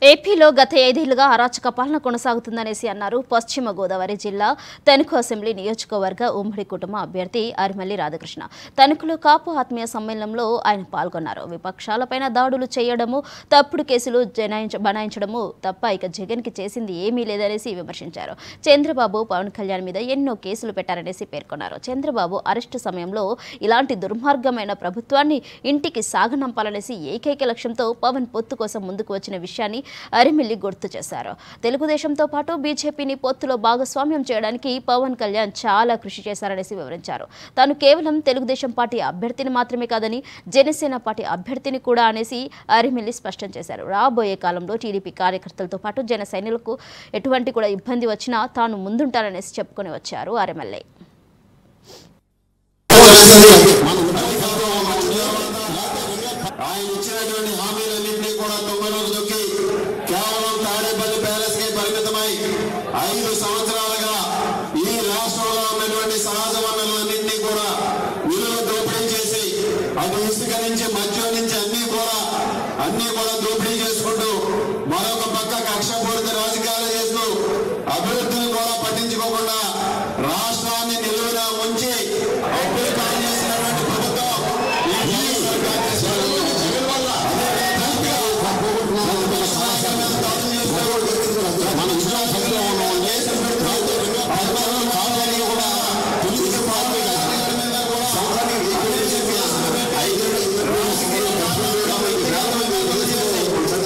ఏపీలో గత ఐదేళ్లుగా అరాచక పాలన కొనసాగుతుందనేసి అన్నారు పశ్చిమ గోదావరి జిల్లా తణుకు అసెంబ్లీ నియోజకవర్గ ఉమ్మడి కుటుంబ అభ్యర్థి అరిమల్లి రాధాకృష్ణ తణుకులో కాపు ఆత్మీయ సమ్మేళనంలో ఆయన పాల్గొన్నారు విపక్షాలపైన దాడులు చేయడము తప్పుడు కేసులు జనాయించ బనాయించడము తప్ప ఇక జగన్కి చేసింది ఏమీ లేదనేసి విమర్శించారు చంద్రబాబు పవన్ కళ్యాణ్ మీద ఎన్నో కేసులు పెట్టారనేసి పేర్కొన్నారు చంద్రబాబు అరెస్టు సమయంలో ఇలాంటి దుర్మార్గమైన ప్రభుత్వాన్ని ఇంటికి సాగనంపాలనేసి ఏకైక లక్ష్యంతో పవన్ పొత్తు కోసం ముందుకు వచ్చిన విషయాన్ని అరిమిల్లి గుర్తు చేశారు తెలుగుదేశంతో పాటు బీజేపీని పొత్తులో భాగస్వామ్యం చేయడానికి పవన్ కళ్యాణ్ చాలా కృషి చేశారనేసి వివరించారు తాను కేవలం తెలుగుదేశం పార్టీ అభ్యర్థిని మాత్రమే కాదని జనసేన పార్టీ అభ్యర్థిని కూడా అనేసి అరిమిల్లి స్పష్టం చేశారు రాబోయే కాలంలో టీడీపీ కార్యకర్తలతో పాటు జన సైనికులకు ఎటువంటి కూడా ఇబ్బంది వచ్చినా తాను ముందుంటాననేసి చెప్పుకొని వచ్చారు అరిమల్లె ఆయన ఇచ్చినటువంటి హామీలన్నింటినీ కూడా తొమ్మిది దొక్కి కేవలం తాడేపల్లి ప్యాలెస్ కి పరిమితమై ఐదు సంవత్సరాలుగా ఈ రాష్ట్రంలో ఉన్నటువంటి సహజ వనరులన్నింటినీ కూడా విలువ దోపిడీ చేసి అటు ఇసుక నుంచి మద్యం నుంచి అన్ని కూడా అన్ని కూడా దోపిడీ చేసుకుంటూ మరొక పక్క కక్షపూరిత రాజకీయాలు చేస్తూ అభివృద్ధిని కూడా పట్టించుకోకుండా రాష్ట్రాన్ని నిలువున ఉంచి అప్పులు పాలు చేసినటువంటి ప్రభుత్వం ఈ వైఎస్ఆర్ కాంగ్రెస్ ప్రభుత్వం. జగన్ వల్ల అదే విధంగా ప్రతిపక్ష నాయకుల మీద దాడులు చేసినప్పుడు మన విశ్వాసంలో ఉన్నవాళ్ళే ప్రభుత్వం కావాలని కూడా తెలుగు పార్టీ అధికారుల మీద కూడా సంఘాన్ని ఏకీకరణ చేసి ఐదేళ్ళు రాజకీయ డబ్బులు డెబ్బై వేల మంది వదిలేసి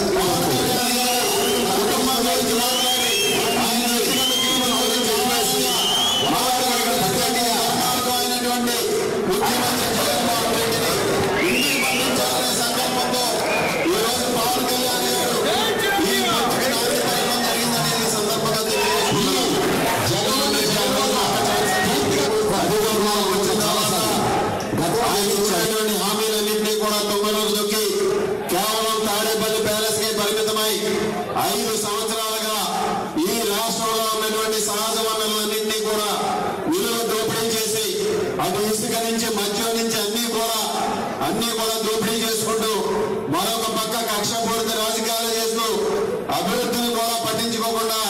కుటుంబంలో నుంచి మాట్లాడి ఆయన వ్యక్తిగత జీవనం గురించి ఆలోచించి మాట్లాడిన ప్రత్యేకంగా అయినటువంటి ముఖ్యమంత్రి జగన్మోహన్ రెడ్డిని ఇంటికి పంపించాలనే సంకల్పంతో ఈ రోజు పవన్ కళ్యాణ్ గారు ఈ పక్కకి నాయకత్వం జరిగిందనేది ఈ సందర్భంగా తెలియజేస్తున్నాను. జగన్ రెడ్డి గారు అధికారంలో వచ్చిన తర్వాత ఆయన ఇచ్చినటువంటి హామీలన్నింటినీ కూడా తొమ్మిది దొక్కి కేవలం తాడేపల్లి ప్యాలెస్ కి పరిమితమై ఐదు సంవత్సరాలుగా ఈ రాష్ట్రంలో ఉన్నటువంటి సహజ వనరులన్నింటినీ కూడా విలువ దోపిడీ చేసి అటు ఇసుక నుంచి మద్యం నుంచి అన్ని కూడా అన్ని కూడా దోపిడీ చేసుకుంటూ మరొక పక్క కక్షపూరిత రాజకీయాలు చేస్తూ అభివృద్ధిని కూడా పట్టించుకోకుండా